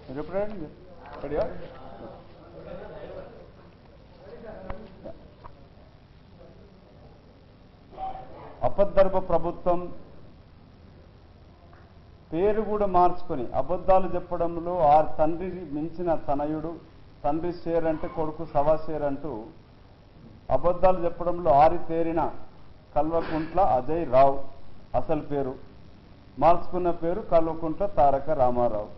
మీరు ఎప్పుడు రండి రెడీయా అపద్ధర్భ ప్రభుత్వం పేరు కూడా మార్చుకొని అబద్ధాలు చెప్పడంలో ఆ తండ్రిని మించిన తనయుడు తండ్రి షేర్ అంటే కొడుకు సవా షేర్ అంటూ అబద్ధాలు చెప్పడంలో ఆరితేరిన కల్వకుంట్ల అజయ్ రావు అసలు పేరు మార్చుకున్న పేరు కల్వకుంట్ల తారక రామారావు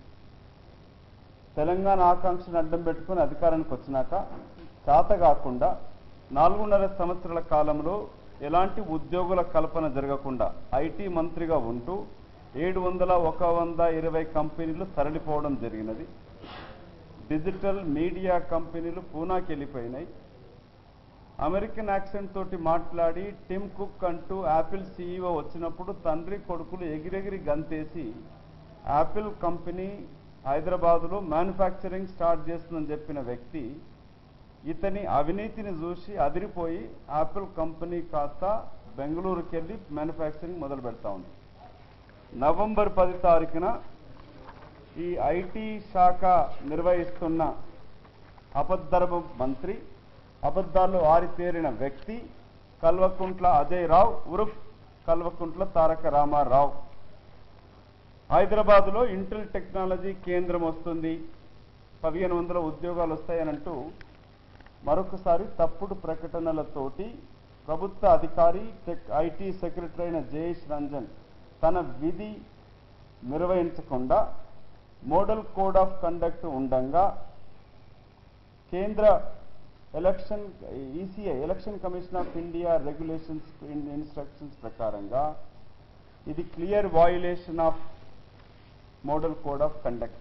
తెలంగాణ ఆకాంక్షను అడ్డం పెట్టుకుని అధికారానికి వచ్చినాక చేత కాకుండా నాలుగున్నర సంవత్సరాల కాలంలో ఎలాంటి ఉద్యోగుల కల్పన జరగకుండా ఐటీ మంత్రిగా ఉంటూ ఏడు వందల ఒక వంద ఇరవై కంపెనీలు తరలిపోవడం జరిగినది డిజిటల్ మీడియా కంపెనీలు పూనాకి వెళ్ళిపోయినాయి అమెరికన్ యాక్సెంట్ తోటి మాట్లాడి టిమ్ కుక్ అంటూ యాపిల్ సీఈఓ వచ్చినప్పుడు తండ్రి కొడుకులు ఎగిరెగిరి గంతేసి యాపిల్ కంపెనీ హైదరాబాదులో మ్యానుఫ్యాక్చరింగ్ స్టార్ట్ చేస్తుందని చెప్పిన వ్యక్తి ఇతని అవినీతిని చూసి అదిరిపోయి యాపిల్ కంపెనీ కాస్త బెంగళూరుకి వెళ్ళి మ్యానుఫ్యాక్చరింగ్ మొదలు పెడతా ఉంది నవంబర్ పది తారీఖున ఈ ఐటీ శాఖ నిర్వహిస్తున్న అబద్ధర్భ మంత్రి అబద్ధాలు ఆరితేరిన వ్యక్తి కల్వకుంట్ల అజయ్ రావు ఉరుఫ్ కల్వకుంట్ల తారక రామారావు హైదరాబాద్లో ఇంటెల్ టెక్నాలజీ కేంద్రం వస్తుంది పదిహేను వందల ఉద్యోగాలు వస్తాయనంటూ మరొకసారి తప్పుడు ప్రకటనలతోటి ప్రభుత్వ అధికారి టెక్ ఐటీ సెక్రటరీ అయిన జయేష్ రంజన్ తన విధి నిర్వహించకుండా మోడల్ కోడ్ ఆఫ్ కండక్ట్ ఉండంగా కేంద్ర election ECI election commission of India regulations instructions ప్రకారంగా ఇది clear violation of model code of conduct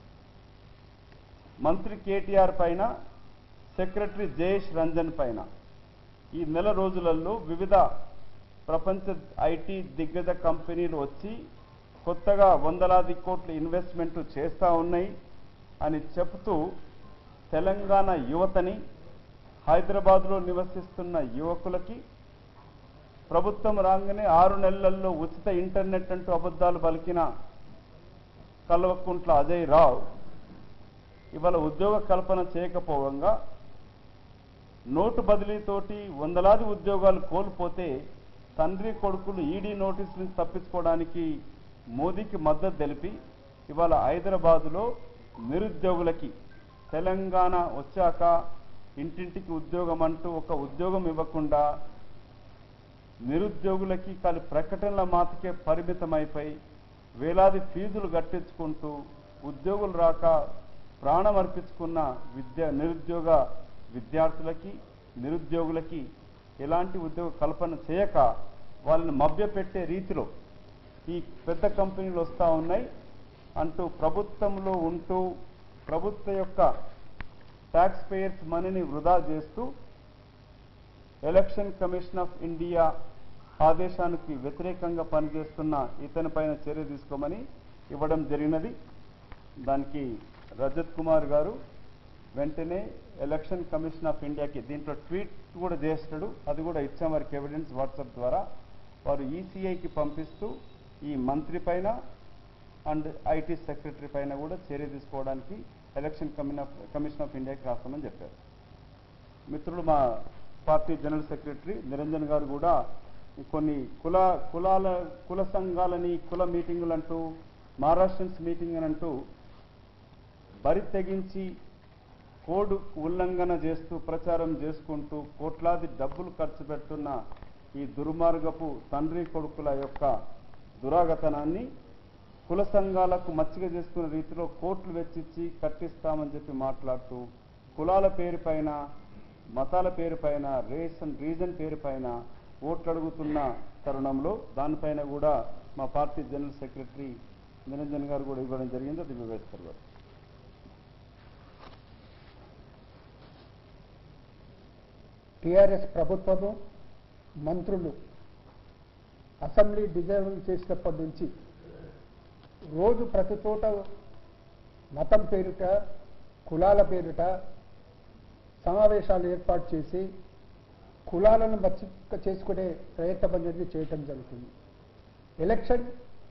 మంత్రి కేటీఆర్ పైన సెక్రటరీ జయేష్ రంజన్ పైన ఈ నెల రోజులలో వివిధ ప్రపంచ ఐటీ దిగ్గజ కంపెనీలు వచ్చి కొత్తగా వందలాది కోట్ల ఇన్వెస్ట్మెంట్ చేస్తూ ఉన్నాయి అని చెబుతూ తెలంగాణ యువతని హైదరాబాద్లో నివసిస్తున్న యువకులకి ప్రభుత్వం రాగానే ఆరు నెలల్లో ఉచిత ఇంటర్నెట్ అంటూ అబద్ధాలు పలికిన కల్వకుంట్ల అజయ్ రావు ఇవాళ ఉద్యోగ కల్పన చేయకపోవంగా నోటు బదిలీతోటి వందలాది ఉద్యోగాలు కోల్పోతే తండ్రి కొడుకులు ఈడీ నోటీస్ నుంచి తప్పించుకోవడానికి మోదీకి మద్దతు తెలిపి ఇవాళ హైదరాబాదులో నిరుద్యోగులకి తెలంగాణ వచ్చాక ఇంటింటికి ఉద్యోగం అంటూ ఒక ఉద్యోగం ఇవ్వకుండా నిరుద్యోగులకి కాలి ప్రకటనల మాటకే పరిమితమైపోయి వేలాది ఫీజులు కట్టించుకుంటూ ఉద్యోగులు రాక ప్రాణం అర్పించుకున్న విద్య నిరుద్యోగ విద్యార్థులకి నిరుద్యోగులకి ఎలాంటి ఉద్యోగ కల్పన చేయక వాళ్ళని మభ్యపెట్టే రీతిలో ఈ పెద్ద కంపెనీలు వస్తూ ఉన్నాయి అంటూ ప్రభుత్వంలో ఉంటూ ప్రభుత్వ యొక్క ట్యాక్స్ పేయర్స్ మనీని వృధా చేస్తూ ఎలక్షన్ కమిషన్ ఆఫ్ ఇండియా ఆదేశానికి వ్యతిరేకంగా పనిచేస్తున్న ఇతని పైన చర్య తీసుకోమని ఇవ్వడం జరిగినది దానికి రజత్ కుమార్ గారు వెంటనే ఎలక్షన్ కమిషన్ ఆఫ్ ఇండియాకి దీంట్లో ట్వీట్ కూడా చేస్తాడు అది కూడా ఇచ్చాం వారికి ఎవిడెన్స్ వాట్సాప్ ద్వారా వారు ఈసీఐకి పంపిస్తూ ఈ మంత్రి పైన అండ్ ఐటీ సెక్రటరీ పైన కూడా చర్య తీసుకోవడానికి ఎలక్షన్ కమిషన్ ఆఫ్ ఇండియాకి రాస్తామని చెప్పారు మిత్రులు మా పార్టీ జనరల్ సెక్రటరీ నిరంజన్ గారు కూడా కొన్ని కుల కులాల కుల సంఘాలని కుల మీటింగులు అంటూ మహారాష్ట్రన్స్ మీటింగ్ అని అంటూ బరి తెగించి కోడ్ ఉల్లంఘన చేస్తూ ప్రచారం చేసుకుంటూ కోట్లాది డబ్బులు ఖర్చు పెడుతున్న ఈ దుర్మార్గపు తండ్రి కొడుకుల యొక్క దురాగతనాన్ని కుల సంఘాలకు మచ్చిక చేసుకునే రీతిలో కోట్లు వెచ్చిచ్చి కట్టిస్తామని చెప్పి మాట్లాడుతూ కులాల పేరు పైన మతాల పేరు పైన రేషన్ రీజన్ పేరు పైన ఓట్లు అడుగుతున్న తరుణంలో దానిపైన కూడా మా పార్టీ జనరల్ సెక్రటరీ నిరంజన్ గారు కూడా ఇవ్వడం జరిగింది అది వివేస్తారు గారు టిఆర్ఎస్ ప్రభుత్వము మంత్రులు అసెంబ్లీ డిజైన్ చేసినప్పటి నుంచి రోజు ప్రతి చోట మతం పేరిట కులాల పేరిట సమావేశాలు ఏర్పాటు చేసి కులాలను మచ్చిక చేసుకునే ప్రయత్నం అనేది చేయటం జరుగుతుంది ఎలక్షన్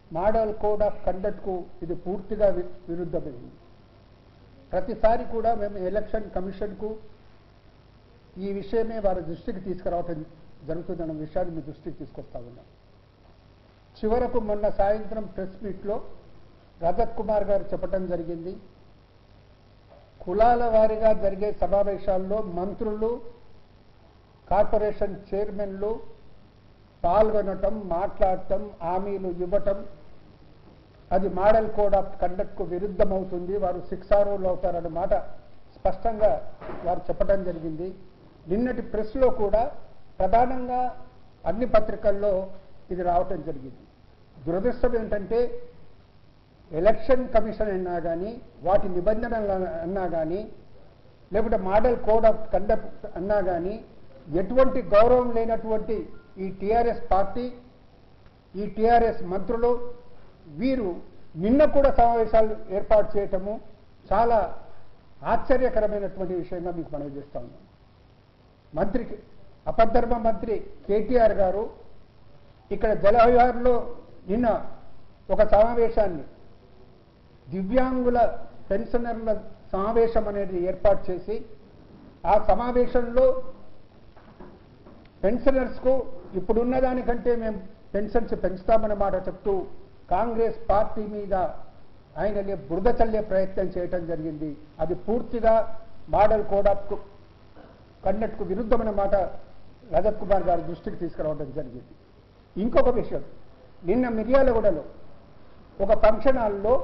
మోడల్ కోడ్ ఆఫ్ కండక్ట్కు ఇది పూర్తిగా వి- విరుద్ధమైంది ప్రతిసారి కూడా మేము ఎలక్షన్ కమిషన్కు ఈ విషయమే వారి దృష్టికి తీసుకురావటం జరుగుతుందన్న విషయాన్ని మీ దృష్టికి తీసుకొస్తా ఉన్నాం చివరకు మొన్న సాయంత్రం ప్రెస్ మీట్లో రజత్ కుమార్ గారు చెప్పడం జరిగింది కులాల వారీగా జరిగే సమావేశాల్లో మంత్రులు కార్పొరేషన్ చైర్మన్లు పాల్గొనటం మాట్లాడటం హామీలు ఇవ్వటం అది మోడల్ కోడ్ ఆఫ్ కండక్ట్కు విరుద్ధమవుతుంది వారు శిక్షార్హులు అవుతారన్న మాట స్పష్టంగా వారు చెప్పడం జరిగింది నిన్నటి ప్రెస్లో కూడా ప్రధానంగా అన్ని పత్రికల్లో ఇది రావటం జరిగింది దురదృష్టం ఏంటంటే ఎలక్షన్ కమిషన్ అన్నా కానీ వాటి నిబంధనలు అన్నా కానీ లేకుంటే మోడల్ కోడ్ ఆఫ్ కండక్ట్ అన్నా కానీ ఎటువంటి గౌరవం లేనటువంటి ఈ టిఆర్ఎస్ పార్టీ ఈ టిఆర్ఎస్ మంత్రులు వీరు నిన్న కూడా సమావేశాలు ఏర్పాటు చేయటము చాలా ఆశ్చర్యకరమైనటువంటి విషయంగా మీకు మనవి చేస్తా ఉన్నాను మంత్రికి అపధర్మ మంత్రి కేటీఆర్ గారు ఇక్కడ జలవిహార్లో నిన్న ఒక సమావేశాన్ని దివ్యాంగుల పెన్షనర్ల సమావేశం అనేది ఏర్పాటు చేసి ఆ సమావేశంలో పెన్షనర్స్కు ఇప్పుడున్న దానికంటే మేము పెన్షన్స్ పెంచుతామన్న మాట చెప్తూ కాంగ్రెస్ పార్టీ మీద ఆయన లే- బురద చల్లే ప్రయత్నం చేయటం జరిగింది అది పూర్తిగా మోడల్ కోడ్ ఆఫ్ కండక్ట్కు విరుద్ధమైన మాట రజత్ కుమార్ గారి దృష్టికి తీసుకురావడం జరిగింది ఇంకొక విషయం నిన్న మిర్యాలగూడలో ఒక ఫంక్షన్ హాల్లో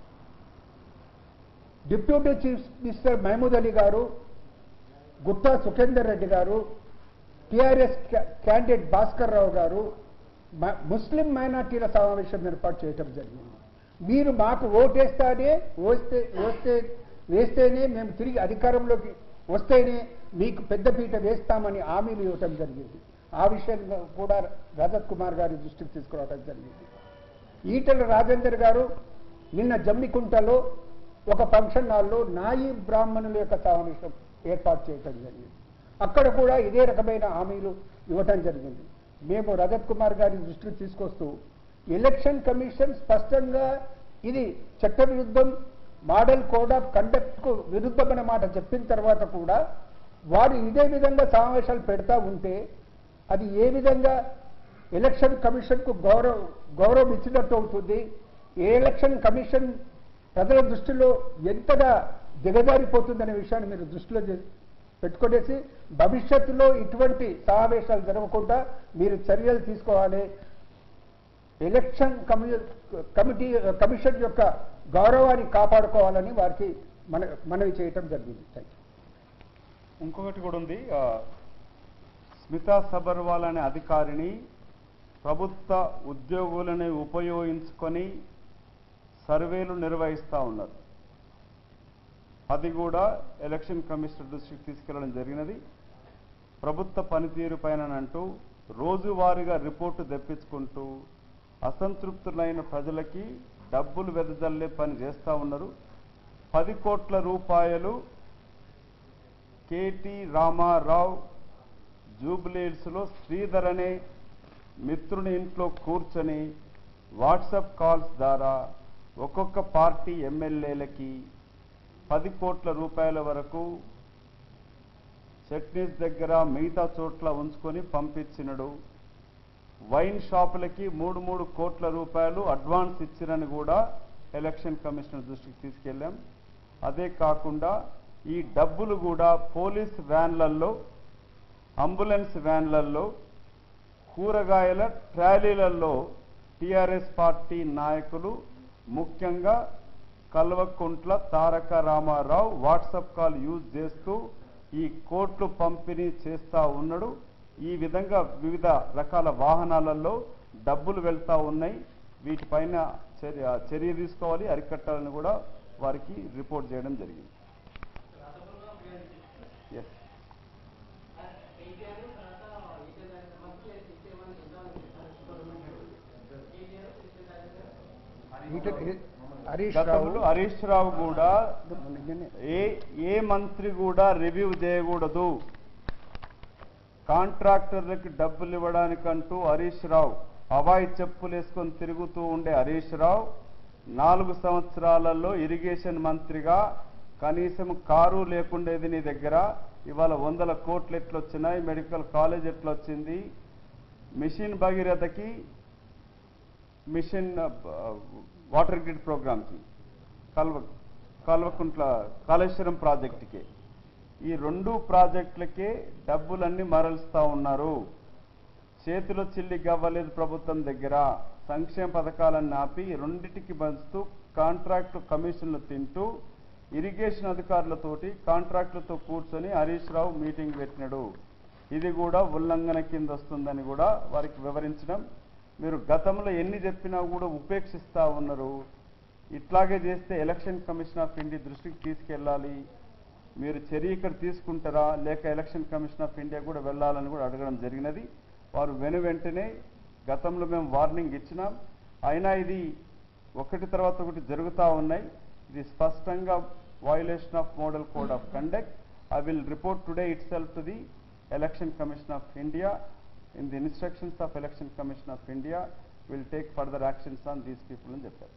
deputy chief minister Mahmood Ali గారు గుత్తా సుఖేందర్ రెడ్డి గారు టిఆర్ఎస్ క్యాండిడేట్ భాస్కర్ రావు గారు మ- ముస్లిం మైనార్టీల సమావేశం ఏర్పాటు చేయటం జరిగింది మీరు మాకు ఓటేస్తానే వస్తే వస్తే వేస్తేనే మేము తిరిగి అధికారంలోకి వస్తేనే మీకు పెద్దపీట వేస్తామని హామీలు ఇవ్వటం జరిగింది ఆ విషయంలో కూడా రజత్ కుమార్ గారి దృష్టికి తీసుకురావడం జరిగింది ఈటల రాజేందర్ గారు నిన్న జమ్మికుంటలో ఒక ఫంక్షన్ హాల్లో నాయి బ్రాహ్మణుల యొక్క సమావేశం ఏర్పాటు చేయటం జరిగింది అక్కడ కూడా ఇదే రకమైన హామీలు ఇవ్వటం జరిగింది మేము రజత్ కుమార్ గారి దృష్టికి తీసుకొస్తూ ఎలక్షన్ కమిషన్ స్పష్టంగా ఇది చట్ట విరుద్ధం మోడల్ కోడ్ ఆఫ్ కండక్ట్కు విరుద్ధమైన మాట చెప్పిన తర్వాత కూడా వారు ఇదే విధంగా సమావేశాలు పెడతా ఉంటే అది ఏ విధంగా ఎలక్షన్ కమిషన్కు గౌరవ గౌరవం ఇచ్చినట్టు అవుతుంది ఏ ఎలక్షన్ కమిషన్ ప్రజల దృష్టిలో ఎంతగా దిగజారిపోతుందనే విషయాన్ని మీరు దృష్టిలో చే- పెట్టుకునేసి భవిష్యత్తులో ఇటువంటి సమావేశాలు జరగకుండా మీరు చర్యలు తీసుకోవాలి ఎలక్షన్ కమి కమిటీ కమిషన్ యొక్క గౌరవాన్ని కాపాడుకోవాలని వారికి మన మనవి చేయటం జరిగింది థ్యాంక్ యూ ఇంకొకటి కూడా ఉంది ఆ, స్మితా సబర్వాల్ అనే అధికారిని ప్రభుత్వ ఉద్యోగులని ఉపయోగించుకొని సర్వేలు నిర్వహిస్తూ ఉన్నారు అది కూడా ఎలక్షన్ కమిషనర్ దృష్టికి తీసుకెళ్లడం జరిగినది ప్రభుత్వ పనితీరు పైన అంటూ రోజువారీగా రిపోర్టు తెప్పించుకుంటూ అసంతృప్తులైన ప్రజలకి డబ్బులు వెదజల్లే పని చేస్తూ ఉన్నారు పది కోట్ల రూపాయలు కేటి రామారావు జూబ్లీహిల్స్లో శ్రీధర్ అనే మిత్రుని ఇంట్లో కూర్చొని వాట్సాప్ కాల్స్ ద్వారా ఒక్కొక్క పార్టీ ఎమ్మెల్యేలకి పది కోట్ల రూపాయల వరకు చట్నీస్ దగ్గర మిగతా చోట్ల ఉంచుకొని పంపించినడు వైన్ షాపులకి మూడు మూడు కోట్ల రూపాయలు అడ్వాన్స్ ఇచ్చిరని కూడా ఎలక్షన్ కమిషనర్ దృష్టికి తీసుకెళ్ళాం అదే కాకుండా ఈ డబ్బులు కూడా పోలీస్ వ్యాన్లలో అంబులెన్స్ వ్యాన్లలో కూరగాయల ట్రాలీలలో టిఆర్ఎస్ పార్టీ నాయకులు ముఖ్యంగా Kalvakuntla Taraka Rama Rao WhatsApp call use చేస్తూ ఈ కోట్లు పంపిణీ చేస్తా ఉన్నాడు ఈ విధంగా వివిధ రకాల వాహనాలలో డబ్బులు వెళ్తా ఉన్నాయి వీటిపైన చర్య చర్య తీసుకోవాలి అరికట్టాలని కూడా వారికి రిపోర్ట్ చేయడం జరిగింది ఎస్ ఈట- హరీష్ రావు గతంలో హరీష్ రావు కూడా నిన్ననే ఏ ఏ మంత్రి కూడా రివ్యూ చేయకూడదు కాంట్రాక్టర్లకి డబ్బులు ఇవ్వడానికంటూ హరీష్ రావు హవాయి చెప్పులు వేసుకొని తిరుగుతూ ఉండే హరీష్ రావు నాలుగు సంవత్సరాలలో ఇరిగేషన్ మంత్రిగా కనీసం కారు లేకుండేది నీ దగ్గర ఇవాళ వందల కోట్లు ఎట్లొచ్చినాయి మెడికల్ కాలేజ్ ఎట్లొచ్చింది మిషన్ భగీరథకి మిషన్ ఆ, వాటర్ గ్రిడ్ ప్రోగ్రామ్కి కల్వ కల్వకుంట్ల కాళేశ్వరం ప్రాజెక్టుకి ఈ రెండు ప్రాజెక్టులకే డబ్బులన్నీ మరలుస్తా ఉన్నారు చేతిలో చిల్లి గవ్వలేదు ప్రభుత్వం దగ్గర సంక్షేమ పథకాలన్నీ ఆపి రెండిటికి పంచుతూ కాంట్రాక్టు కమిషన్లు తింటూ ఇరిగేషన్ అధికారులతోటి కాంట్రాక్టులతో కూర్చొని హరీష్ రావు మీటింగ్ పెట్టినాడు ఇది కూడా ఉల్లంఘన కింద వస్తుందని కూడా వారికి వివరించడం మీరు గతంలో ఎన్ని చెప్పినా కూడా ఉపేక్షిస్తా ఉన్నారు ఇట్లాగే చేస్తే ఎలక్షన్ కమిషన్ ఆఫ్ ఇండియా దృష్టికి తీసుకెళ్ళాలి మీరు చర్య ఇక్కడ తీసుకుంటారా లేక ఎలక్షన్ కమిషన్ ఆఫ్ ఇండియా కూడా వెళ్ళాలని కూడా అడగడం జరిగినది వారు వెను వెంటనే గతంలో మేము వార్నింగ్ ఇచ్చినాం అయినా ఇది ఒకటి తర్వాత ఒకటి జరుగుతూ ఉన్నాయి ఇది స్పష్టంగా violation of model code of conduct I will report today itself to the election commission of India in the instructions of election commission of India will take further actions on these people అని చెప్పారు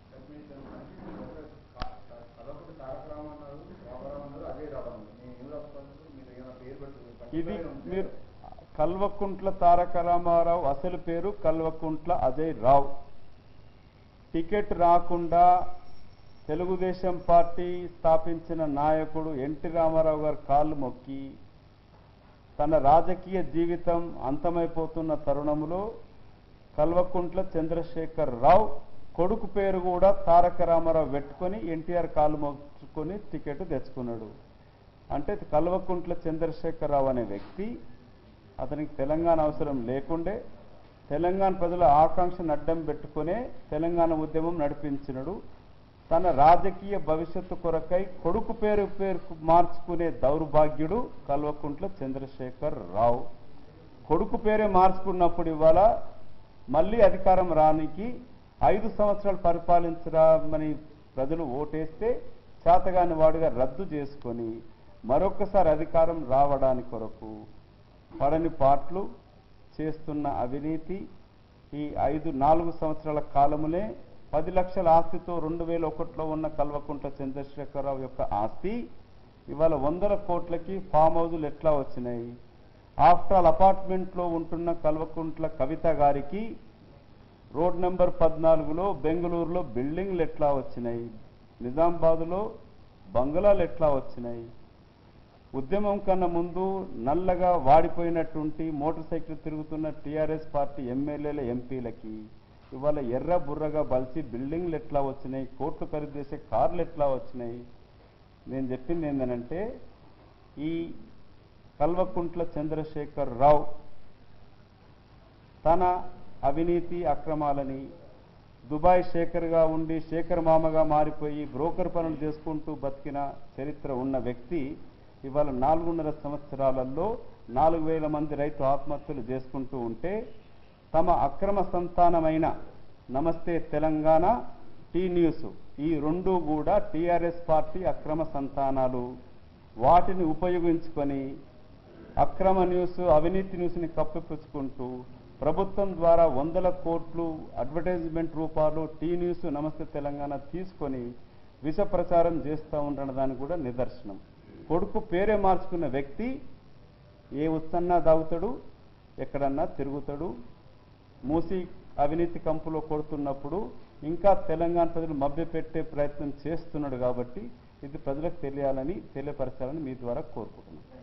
అదొకటి తారక రామన్నారు రామారావు అన్నారు అజయ్ రావు అన్నారు నేను ఏం రాస్తాను మీరు ఏమైనా పేరు పెట్టి ఇది మీరు కల్వకుంట్ల తారక రామారావు అసలు పేరు కల్వకుంట్ల అజయ్ రావు టికెట్ రాకుండా తెలుగుదేశం పార్టీ స్థాపించిన నాయకుడు ఎన్టీ రామారావు గారు కాళ్ళు మొక్కి తన రాజకీయ జీవితం అంతమైపోతున్న తరుణంలో కల్వకుంట్ల చంద్రశేఖర్ రావు కొడుకు పేరు కూడా తారక రామారావు పెట్టుకొని ఎన్టీఆర్ కాళ్ళు మొక్కుకొని టికెట్ తెచ్చుకున్నాడు అంటే కల్వకుంట్ల చంద్రశేఖర్ రావు అనే వ్యక్తి అతనికి తెలంగాణ అవసరం లేకుండే తెలంగాణ ప్రజల ఆకాంక్షను అడ్డం పెట్టుకునే తెలంగాణ ఉద్యమం నడిపించినడు తన రాజకీయ భవిష్యత్తు కొరకై కొడుకు పేరు పేరు మార్చుకునే దౌర్భాగ్యుడు కల్వకుంట్ల చంద్రశేఖర్ రావు కొడుకు పేరే మార్చుకున్నప్పుడు ఇవాళ మళ్ళీ అధికారం రానికి ఐదు సంవత్సరాలు పరిపాలించరామని ప్రజలు ఓటేస్తే చేతగాని వాడిగా రద్దు చేసుకొని మరొకసారి అధికారం రావడానికి కొరకు పడని పాటలు చేస్తున్న అవినీతి ఈ ఐదు నాలుగు సంవత్సరాల కాలములే పది లక్షల ఆస్తితో రెండు వేల ఒకటిలో ఉన్న కల్వకుంట్ల చంద్రశేఖరరావు యొక్క ఆస్తి ఇవాళ వందల కోట్లకి ఫామ్ హౌజులు ఎట్లా వచ్చినాయి ఆఫ్టర్ ఆల్ అపార్ట్మెంట్లో ఉంటున్న కల్వకుంట్ల కవిత గారికి రోడ్ నెంబర్ పద్నాలుగులో బెంగళూరులో బిల్డింగ్లు ఎట్లా వచ్చినాయి నిజామాబాదులో బంగ్లాలు ఎట్లా వచ్చినాయి ఉద్యమం కన్నా ముందు నల్లగా వాడిపోయినటువంటి మోటార్ సైకిల్ తిరుగుతున్న టీఆర్ఎస్ పార్టీ ఎమ్మెల్యేల ఎంపీలకి ఇవాళ ఎర్ర బుర్రగా బలిసి బిల్డింగ్లు ఎట్లా వచ్చినాయి కోట్లు ఖరీదు చేసే కార్లు ఎట్లా వచ్చినాయి నేను చెప్పింది ఏంటంటే ఈ కల్వకుంట్ల చంద్రశేఖర్ రావు తన అవినీతి అక్రమాలని దుబాయ్ శేఖర్గా ఉండి శేఖర్ మామగా మారిపోయి బ్రోకర్ పనులు చేసుకుంటూ బతికిన చరిత్ర ఉన్న వ్యక్తి ఇవాళ నాలుగున్నర సంవత్సరాలలో నాలుగు వేల మంది రైతు ఆత్మహత్యలు చేసుకుంటూ ఉంటే తమ అక్రమ సంతానమైన నమస్తే తెలంగాణ టీ న్యూస్ ఈ రెండు కూడా టీఆర్ఎస్ పార్టీ అక్రమ సంతానాలు వాటిని ఉపయోగించుకొని అక్రమ న్యూస్ అవినీతి న్యూస్ని కప్పిపుచ్చుకుంటూ ప్రభుత్వం ద్వారా వందల కోట్లు అడ్వర్టైజ్మెంట్ రూపాలు టీ న్యూస్ నమస్తే తెలంగాణ తీసుకొని విష ప్రచారం చేస్తూ ఉండడం దానికి కూడా నిదర్శనం కొడుకు పేరే మార్చుకున్న వ్యక్తి ఏ ఉత్తన్నా దాగుతాడు ఎక్కడన్నా తిరుగుతాడు మూసి అవినీతి కంపులో కొడుతున్నప్పుడు ఇంకా తెలంగాణ ప్రజలు మభ్యపెట్టే ప్రయత్నం చేస్తున్నాడు కాబట్టి ఇది ప్రజలకు తెలియాలని తెలియపరచాలని మీ ద్వారా కోరుకుంటున్నాను